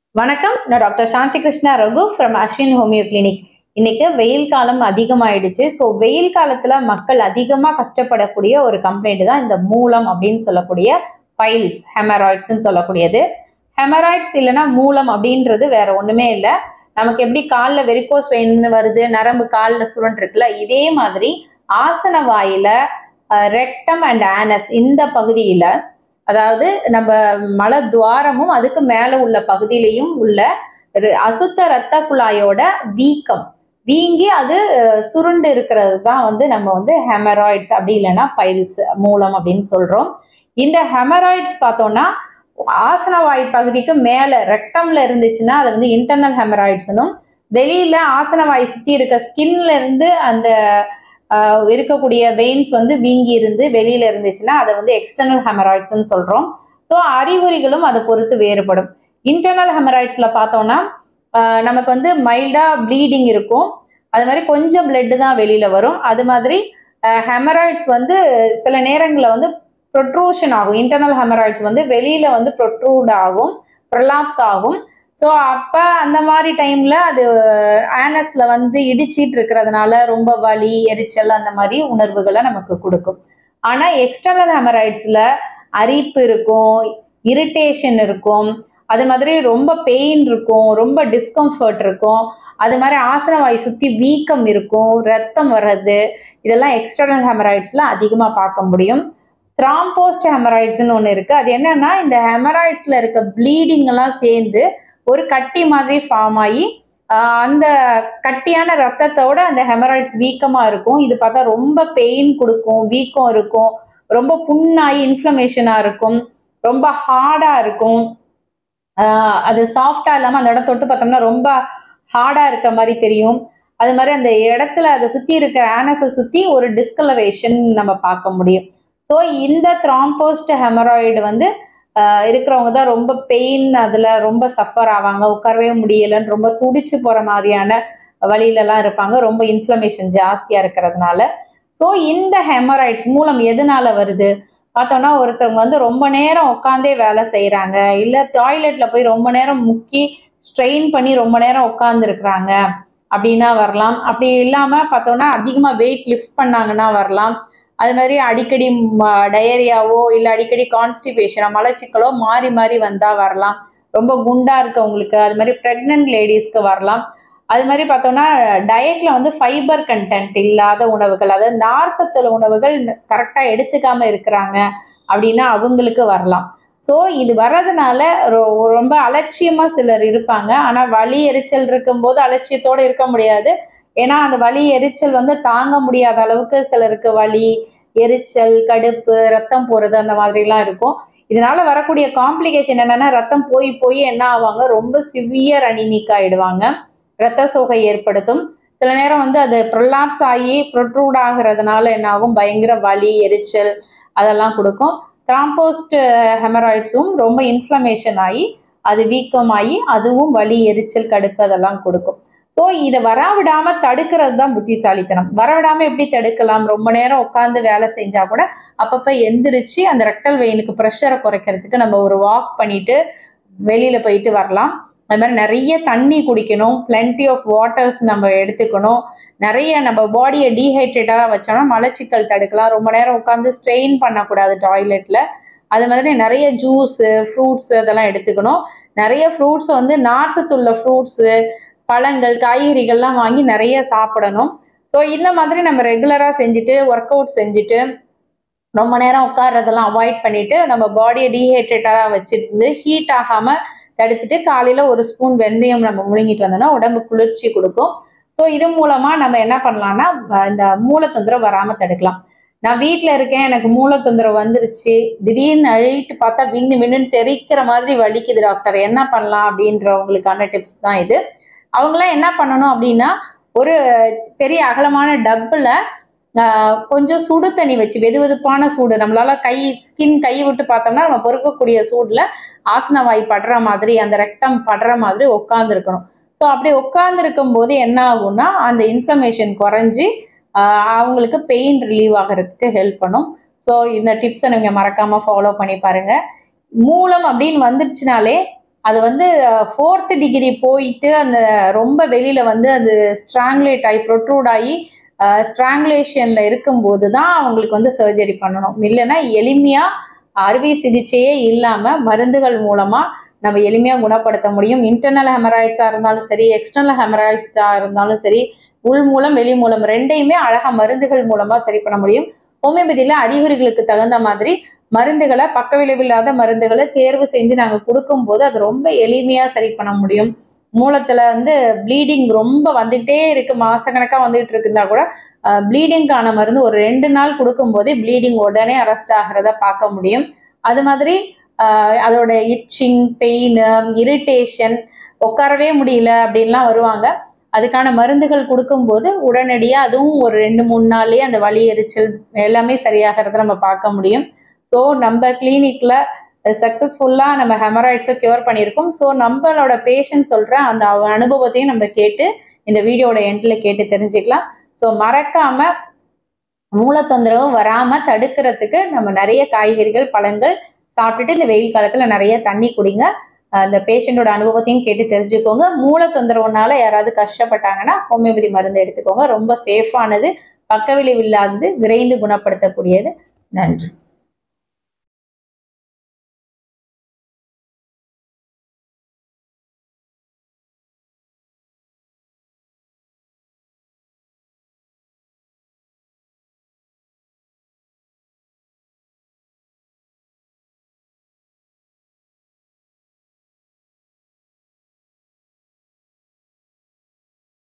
வணக்கம் நான் doctor Shanthi Krishna Raghu from Ashwin homeo clinic இன்னைக்கு வெயில் காலம் அதிகமாயிடுச்சு ஸோ வெயில் காலத்துல மக்கள் அதிகமாக கஷ்டப்படக்கூடிய ஒரு கம்ப்ளைண்ட் தான் இந்த மூலம் அப்படின்னு சொல்லக்கூடிய பைல்ஸ் ஹெமராய்ட்ஸ்ன்னு சொல்லக்கூடியது ஹெமராய்ட்ஸ் இல்லைன்னா மூலம் அப்படின்றது வேற ஒண்ணுமே இல்லை நமக்கு எப்படி காலில் வெரிகோஸ் வெயின் வருது நரம்பு காலில் சுருண்டு இருக்குல்ல இதே மாதிரி ஆசன வாயில ரெக்டம் அண்ட் ஆனஸ் இந்த பகுதியில அதாவது நம்ம மல துவாரமும் அதுக்கு மேல உள்ள பகுதியிலையும் உள்ள ர- அசுத்த இரத்த குழாயோட வீக்கம் வீங்கி அது அஹ், சுருண்டு இருக்கிறது தான் வந்து நம்ம வந்து ஹெமராய்ட்ஸ் அப்படி இல்லைன்னா பைல்ஸ் மூலம் அப்படின்னு சொல்றோம் இந்த ஹெமராய்ட்ஸ் பார்த்தோம்னா ஆசனவாய் பகுதிக்கு மேல ரெக்டம்ல இருந்துச்சுன்னா அது வந்து இன்டர்னல் ஹெமராய்ட்ஸ்னும் வெளியில ஆசனவாய் சுத்தி இருக்க ஸ்கின்ல இருந்து அந்த ஆஹ், இருக்கக்கூடிய வெயின்ஸ் வந்து வீங்கி இருந்து வெளியில இருந்துச்சுன்னா அதை வந்து எக்ஸ்டர்னல் ஹெமராய்ட்ஸ்னு சொல்றோம் ஸோ அறிகுறிகளும் அதை பொறுத்து வேறுபடும் இன்டர்னல் ஹெமராய்ட்ஸ்ல பார்த்தோம்னா ஆஹ், நமக்கு வந்து மைல்டா ப்ளீடிங் இருக்கும் அது மாதிரி கொஞ்சம் பிளட் தான் வெளியில வரும் அது மாதிரி ஹெமராய்ட்ஸ் வந்து சில நேரங்களில் வந்து ப்ரொட்ரூஷன் ஆகும் இன்டர்னல் ஹெமராய்ட்ஸ் வந்து வெளியில வந்து ப்ரொட்ரூட் ஆகும் ப்ரொலாப்ஸ் ஆகும் ஸோ அப்போ அந்த மாதிரி டைம்ல அது ஆனஸ்ல வந்து இடிச்சிட்டு இருக்கிறதுனால ரொம்ப வலி எரிச்சல் அந்த மாதிரி உணர்வுகளை நமக்கு கொடுக்கும் ஆனால் எக்ஸ்டர்னல் ஹெமராய்ட்ஸ்ல அரிப்பு இருக்கும் இரிட்டேஷன் இருக்கும் அது மாதிரி ரொம்ப பெயின் இருக்கும் ரொம்ப டிஸ்கம்ஃபர்ட் இருக்கும் அது மாதிரி ஆசனவாய் சுற்றி வீக்கம் இருக்கும் ரத்தம் வர்றது இதெல்லாம் எக்ஸ்டர்னல் ஹெமராய்ட்ஸ்ல அதிகமாக பார்க்க முடியும் த்ராம்போஸ்ட் ஹெமராய்ட்ஸ்னு ஒன்று இருக்கு அது என்னன்னா இந்த ஹெமராய்ட்ஸ்ல இருக்க ப்ளீடிங் எல்லாம் சேர்ந்து ஒரு கட்டி மாதிரி ஃபார்ம் ஆகி ஆஹ் அந்த கட்டியான ரத்தத்தோட அந்த ஹெமராய்ட்ஸ் வீக்கமா இருக்கும் இது பார்த்தா ரொம்ப பெயின் கொடுக்கும் வீக்கம் இருக்கும் ரொம்ப புண்ணாகி இன்ஃப்ளமேஷனா இருக்கும் ரொம்ப ஹார்டா இருக்கும் ஆஹ் அது சாஃப்டா இல்லாம அந்த இடம் தொட்டு பார்த்தோம்னா ரொம்ப ஹார்டா இருக்கிற மாதிரி தெரியும் அது மாதிரி அந்த இடத்துல அதை சுத்தி இருக்கிற ஆனஸை சுத்தி ஒரு டிஸ்கலரேஷன் நம்ம பார்க்க முடியும் ஸோ இந்த த்ராம்போஸ்ட் ஹெமராய்டு வந்து ஆஹ் இருக்கிறவங்க தான் ரொம்ப பெயின் அதில் ரொம்ப சஃபர் ஆவாங்க உட்காரவே முடியலைன்னு ரொம்ப துடிச்சு போகிற மாதிரியான வழியிலலாம் இருப்பாங்க ரொம்ப இன்ஃப்ளமேஷன் ஜாஸ்தியாக இருக்கிறதுனால ஸோ இந்த ஹெமராய்ட்ஸ் மூலம் எதனால வருது பார்த்தோம்னா ஒருத்தவங்க வந்து ரொம்ப நேரம் உட்காந்தே வேலை செய்கிறாங்க இல்லை டாய்லெட்டில் போய் ரொம்ப நேரம் முக்கி ஸ்ட்ரெயின் பண்ணி ரொம்ப நேரம் உட்காந்துருக்குறாங்க அப்படின்னா வரலாம் அப்படி இல்லாமல் பார்த்தோம்னா அதிகமாக வெயிட் லிஃப்ட் பண்ணாங்கன்னா வரலாம் அது மாதிரி அடிக்கடி டயரியாவோ இல்லை அடிக்கடி கான்ஸ்டிபேஷனோ மலச்சிக்கலோ மாறி மாறி வந்தால் வரலாம் ரொம்ப குண்டா இருக்கவங்களுக்கு அது மாதிரி ப்ரெக்னென்ட் லேடிஸ்க்கு வரலாம் அது மாதிரி பார்த்தோம்னா டயட்ல வந்து ஃபைபர் கண்டென்ட் இல்லாத உணவுகள் அதாவது நார் சத்துள்ள உணவுகள் கரெக்டாக எடுத்துக்காம இருக்கிறாங்க அப்படின்னா அவங்களுக்கு வரலாம் ஸோ இது வர்றதுனால ரொ- ரொம்ப அலட்சியமா சிலர் இருப்பாங்க ஆனால் வலி எரிச்சல் இருக்கும்போது அலட்சியத்தோடு இருக்க முடியாது ஏன்னா அந்த வலி எரிச்சல் வந்து தாங்க முடியாத அளவுக்கு சிலருக்கு வலி எரிச்சல் கடுப்பு ரத்தம் போறது அந்த மாதிரிலாம் இருக்கும் இதனால வரக்கூடிய காம்ப்ளிகேஷன் என்னன்னா ரத்தம் போய் போய் என்ன ஆவாங்க ரொம்ப சிவியர் அனிமிக் ஆயிடுவாங்க ரத்த சோகை ஏற்படுத்தும் சில நேரம் வந்து அது ப்ரொலாப்ஸ் ஆகி ப்ரொட்ரூட் ஆகுறதுனால என்ன ஆகும் பயங்கர வலி எரிச்சல் அதெல்லாம் கொடுக்கும் த்ராம்போஸ்ட் ஹெமராய்ட்ஸும் ரொம்ப இன்ஃப்ளமேஷன் ஆகி அது வீக்கமாகி அதுவும் வலி எரிச்சல் கடுப்பு அதெல்லாம் கொடுக்கும் ஸோ இதை வரவிடாம தடுக்கிறது தான் புத்திசாலித்தனம் வரவிடாம எப்படி தடுக்கலாம் ரொம்ப நேரம் உட்காந்து வேலை செஞ்சா கூட அப்பப்போ எந்திரிச்சு அந்த ரெக்டல் வெயினுக்கு ப்ரெஷரை குறைக்கிறதுக்கு நம்ம ஒரு வாக் பண்ணிட்டு வெளியில போயிட்டு வரலாம் அது மாதிரி நிறைய தண்ணி குடிக்கணும் plenty ஆஃப் வாட்டர்ஸ் நம்ம எடுத்துக்கணும் நிறைய நம்ம பாடியை டீஹைட்ரேட்டடாக வச்சோம்னா மலச்சிக்கல் தடுக்கலாம் ரொம்ப நேரம் உட்காந்து ஸ்ட்ரெயின் பண்ணக்கூடாது டாய்லெட்டில் அது மாதிரி நிறைய ஜூஸு ஃப்ரூட்ஸ் அதெல்லாம் எடுத்துக்கணும் நிறைய ஃப்ரூட்ஸ் வந்து நார்சத்துள்ள ஃப்ரூட்ஸு பழங்கள் காய்கறிகள்லாம் வாங்கி நிறைய சாப்பிடணும் ஸோ இந்த மாதிரி நம்ம ரெகுலராக செஞ்சுட்டு ஒர்க் அவுட் செஞ்சுட்டு ரொம்ப நேரம் உட்கார்றதெல்லாம் அவாய்ட் பண்ணிட்டு நம்ம பாடியை டீஹைட்ரேட்டடாக வச்சுருந்து ஹீட் ஆகாமல் தடுத்துட்டு காலையில் ஒரு ஸ்பூன் வெந்தயம் நம்ம முழுங்கிட்டு வந்தோம்னா உடம்பு குளிர்ச்சி கொடுக்கும் ஸோ இது மூலமாக நம்ம என்ன பண்ணலாம்னா அஹ் இந்த மூலத்தொந்தரவு வராமல் தடுக்கலாம் நான் வீட்டில் இருக்கேன் எனக்கு மூலத்தொந்தரவு வந்துருச்சு திடீர்னு அழிட்டு பார்த்தா விண்ணு விண்ணுன்னு தெரிக்கிற மாதிரி வலிக்குது டாக்டர் என்ன பண்ணலாம் அப்படின்றவங்களுக்கான டிப்ஸ் தான் இது அவங்களாம் என்ன பண்ணணும் அப்படின்னா ஒரு பெரிய அகலமான டப்பில் கொஞ்சம் சுடு தண்ணி வச்சு வெது வெதுப்பான சூடு நம்மளால கை ஸ்கின் கை விட்டு பார்த்தோம்னா நம்ம பொறுக்கக்கூடிய சூடில் ஆசனவாய் படுற மாதிரி அந்த ரெக்டம் படுற மாதிரி உட்காந்துருக்கணும் ஸோ அப்படி உட்காந்துருக்கும் போது என்ன ஆகும்னா அந்த இன்ஃப்ளமேஷன் குறைஞ்சி ஆஹ் அவங்களுக்கு பெயின் ரிலீவ் ஆகிறதுக்கு ஹெல்ப் பண்ணும் ஸோ இந்த டிப்ஸை நீங்கள் மறக்காமல் ஃபாலோ பண்ணி பாருங்க மூலம் அப்படின்னு வந்துடுச்சுனாலே அது வந்து ஃபோர்த் டிகிரி போயிட்டு அந்த ரொம்ப வெளியில வந்து அது ஸ்ட்ராங்குலேட் ஆகி ப்ரொட்ரூட் ஆகி ஸ்ட்ராங்குலேஷன்ல இருக்கும்போது தான் அவங்களுக்கு வந்து சர்ஜரி பண்ணணும் இல்லைன்னா எளிமையா அறுவை சிகிச்சையே இல்லாம மருந்துகள் மூலமா நம்ம எளிமையா குணப்படுத்த முடியும் இன்டர்னல் ஹெமராய்ட்ஸா இருந்தாலும் சரி எக்ஸ்டர்னல் ஹெமராய்ட்ஸா இருந்தாலும் சரி உள் மூலம் வெளி மூலம் ரெண்டையுமே அழகா மருந்துகள் மூலமா சரி பண்ண முடியும் ஹோமியோபதியில அறிகுறிகளுக்கு தகுந்த மாதிரி மருந்துகளை பக்க விளைவில்லாத மருந்துகளை தேர்வு செஞ்சு நாங்க கொடுக்கும்போது அது ரொம்ப எளிமையா சரி பண்ண முடியும் மூலத்துல வந்து ப்ளீடிங் ரொம்ப வந்துட்டே இருக்கு மாசக்கணக்கா வந்துட்டு இருக்குன்னா கூட ப்ளீடிங்கான மருந்து ஒரு ரெண்டு நாள் கொடுக்கும் போதே ப்ளீடிங் உடனே அரெஸ்ட் ஆகிறத பார்க்க முடியும் அது மாதிரி ஆஹ் அதோட இச்சிங் பெயின் இரிட்டேஷன் உட்காரவே முடியல அப்படின்லாம் வருவாங்க அதுக்கான மருந்துகள் கொடுக்கும்போது உடனடியாக அதுவும் ஒரு ரெண்டு மூணு நாள்லயே அந்த வலி எரிச்சல் எல்லாமே சரியாகிறத நம்ம பார்க்க முடியும் ஸோ நம்ம கிளினிக்ல சக்ஸஸ்ஃபுல்லாக நம்ம ஹெமராய்ட்ஸை க்யூர் பண்ணியிருக்கோம் ஸோ நம்மளோட பேஷண்ட் சொல்கிற அந்த அவ- அனுபவத்தையும் நம்ம கேட்டு இந்த வீடியோட எண்டில் கேட்டு தெரிஞ்சுக்கலாம் ஸோ மறக்காம மூல தொந்தரவு வராம தடுக்கிறதுக்கு நம்ம நிறைய காய்கறிகள் பழங்கள் சாப்பிட்டுட்டு இந்த வெயில் காலத்துல நிறைய தண்ணி குடிங்க அஹ் இந்த பேஷண்டோட அனுபவத்தையும் கேட்டு தெரிஞ்சுக்கோங்க மூல தொந்தரவுனால யாராவது கஷ்டப்பட்டாங்கன்னா ஹோமியோபதி மருந்து எடுத்துக்கோங்க ரொம்ப சேஃபானது பக்க விளைவு இல்லாதது விரைந்து குணப்படுத்தக்கூடியது நன்றி